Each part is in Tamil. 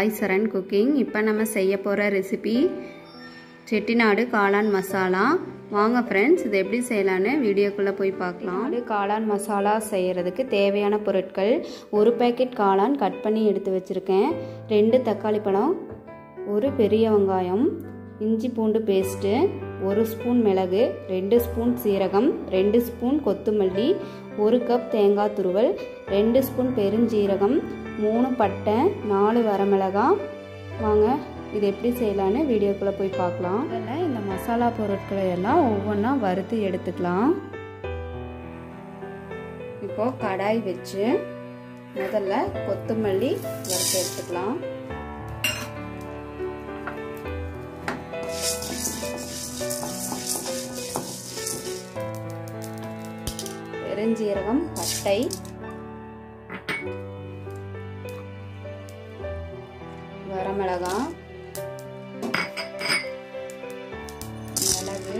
சாய் சரண் குக்கிங் இப்போ நம்ம செய்ய போகிற ரெசிபி செட்டிநாடு காளான் மசாலா வாங்க ஃப்ரெண்ட்ஸ் இது எப்படி செய்யலான்னு வீடியோக்குள்ளே போய் பார்க்கலாம் அது காளான் மசாலா செய்கிறதுக்கு தேவையான பொருட்கள் ஒரு பேக்கெட் காளான் கட் பண்ணி எடுத்து வச்சுருக்கேன் ரெண்டு தக்காளி பழம் ஒரு பெரிய வெங்காயம் இஞ்சி பூண்டு பேஸ்ட்டு ஒரு ஸ்பூன் மிளகு ரெண்டு ஸ்பூன் சீரகம் ரெண்டு ஸ்பூன் கொத்தமல்லி ஒரு கப் தேங்காய் துருவல் ரெண்டு ஸ்பூன் பெருஞ்சீரகம் மூணு பட்டை நாலு வரமிளகாய் வாங்க இது எப்படி செய்யலான்னு வீடியோக்குள்ளே போய் பார்க்கலாம் அதில் இந்த மசாலா பொருட்களை எல்லாம் ஒவ்வொன்றா வறுத்து எடுத்துக்கலாம் இப்போது கடாய் வச்சு முதல்ல கொத்தமல்லி வறுத்து எடுத்துக்கலாம் பெருஞ்சீரகம் பட்டை வரமிளகா மிளகு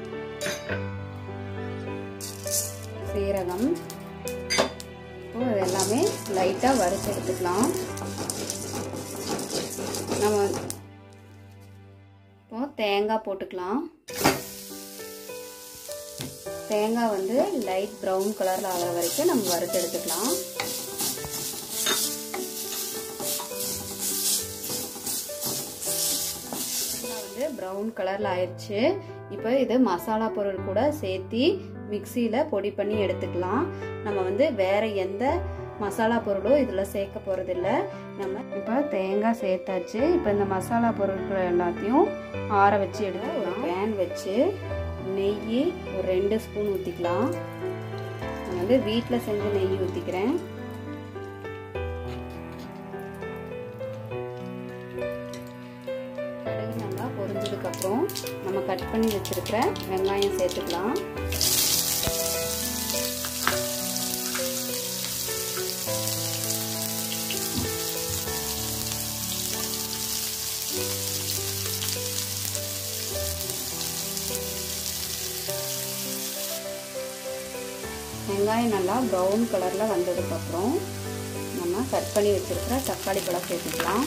சீரகம் இப்போ இது எல்லாமே லைட்டாக வறுத்து எடுத்துக்கலாம் நம்ம இப்போ தேங்காய் போட்டுக்கலாம் தேங்காய் வந்து லைட் ப்ரௌன் கலரில் ஆகிற வரைக்கும் நம்ம வறுத்து எடுத்துக்கலாம் வந்து ப்ரௌன் கலரில் ஆயிடுச்சு இப்போ இது மசாலா பொருள் கூட சேர்த்தி மிக்சியில் பொடி பண்ணி எடுத்துக்கலாம் நம்ம வந்து வேற எந்த மசாலா பொருளும் இதில் சேர்க்க போகிறதில்ல நம்ம இப்போ தேங்காய் சேர்த்தாச்சு இப்போ இந்த மசாலா பொருட்கள் எல்லாத்தையும் ஆற வச்சு எடுத்துக்கலாம் பேன் வச்சு நெய் ஒரு ரெண்டு ஸ்பூன் ஊற்றிக்கலாம் நான் வந்து வீட்டில் செஞ்ச நெய் ஊற்றிக்கிறேன் கடுகு நல்லா பொரிஞ்சதுக்கப்புறம் நம்ம கட் பண்ணி வச்சுருக்கிற வெங்காயம் சேர்த்துக்கலாம் வெங்காயம் நல்லா ப்ரௌன் கலரில் வந்ததுக்கப்புறம் நம்ம கட் பண்ணி வச்சுருக்கிற தக்காளி பழம் சேர்த்துக்கலாம்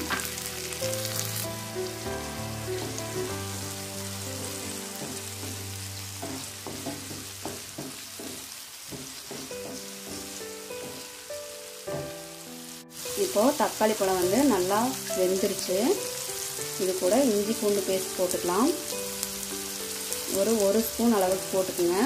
இப்போது தக்காளி பழம் வந்து நல்லா வெந்துருச்சு இது கூட இஞ்சி பூண்டு பேஸ்ட் போட்டுக்கலாம் ஒரு ஒரு ஸ்பூன் அளவுக்கு போட்டுக்குங்க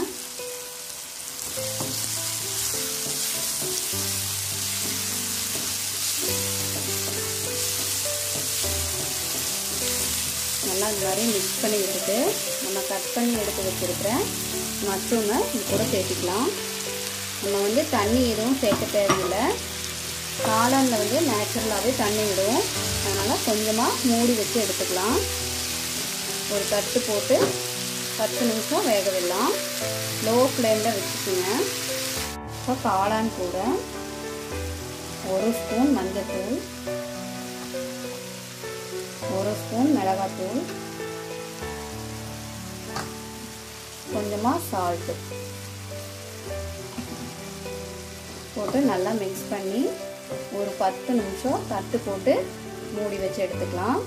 நல்லா இந்த மாதிரி மிக்ஸ் பண்ணி விட்டுட்டு நம்ம கட் பண்ணி எடுத்து வச்சுருக்கிற மஷ்ரூமை இது கூட சேர்த்துக்கலாம் நம்ம வந்து தண்ணி எதுவும் சேர்க்க தேவையில்லை காளானில் வந்து நேச்சுரலாகவே தண்ணி விடும் அதனால் கொஞ்சமாக மூடி வச்சு எடுத்துக்கலாம் ஒரு தட்டு போட்டு பத்து நிமிஷம் வேக விடலாம் லோ ஃப்ளேமில் வச்சுக்கோங்க இப்போ காளான் கூட ஒரு ஸ்பூன் மஞ்சத்தூள் ஒரு ஸ்பூன் மிளகாத்தூள் கொஞ்சமாக சால்ட்டு போட்டு நல்லா மிக்ஸ் பண்ணி ஒரு பத்து நிமிஷம் தட்டு போட்டு மூடி வச்சு எடுத்துக்கலாம்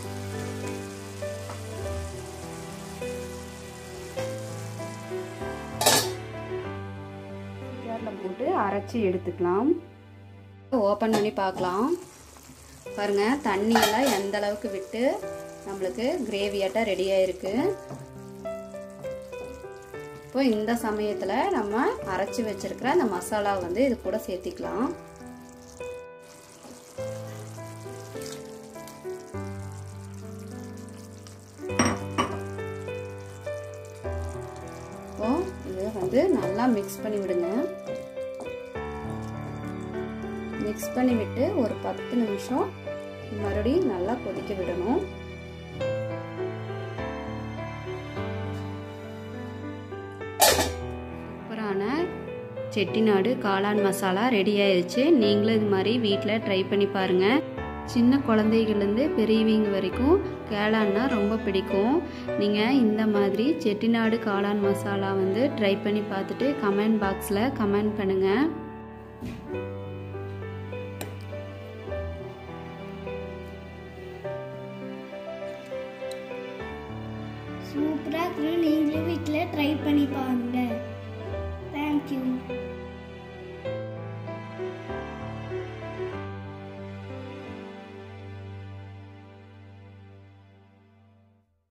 ஜாரில் போட்டு அரைச்சி எடுத்துக்கலாம் ஓப்பன் பண்ணி பார்க்கலாம் பாருங்கள் தண்ணியெல்லாம் எந்த அளவுக்கு விட்டு நம்மளுக்கு கிரேவியாட்டாக ரெடி ஆயிருக்கு இப்போ இந்த சமயத்தில் நம்ம அரைச்சி வச்சிருக்கிற அந்த மசாலா வந்து இது கூட சேர்த்திக்கலாம் இப்போ இது வந்து நல்லா மிக்ஸ் பண்ணி விடுங்க மிக்ஸ் பண்ணி விட்டு ஒரு பத்து நிமிஷம் மறுபடியும் நல்லா கொதிக்க விடணும் சூப்பரான செட்டிநாடு காளான் மசாலா ரெடி ஆயிடுச்சு நீங்களும் இது மாதிரி வீட்டில் ட்ரை பண்ணி பாருங்கள் சின்ன குழந்தைகள்லேருந்து பெரியவங்க வரைக்கும் கேளான்னா ரொம்ப பிடிக்கும் நீங்கள் இந்த மாதிரி செட்டிநாடு காளான் மசாலா வந்து ட்ரை பண்ணி பார்த்துட்டு கமெண்ட் பாக்ஸில் கமெண்ட் பண்ணுங்கள் சூப்பராக இருக்கு நீங்களும் வீட்டில் ட்ரை பண்ணி பாருங்க தேங்க்யூ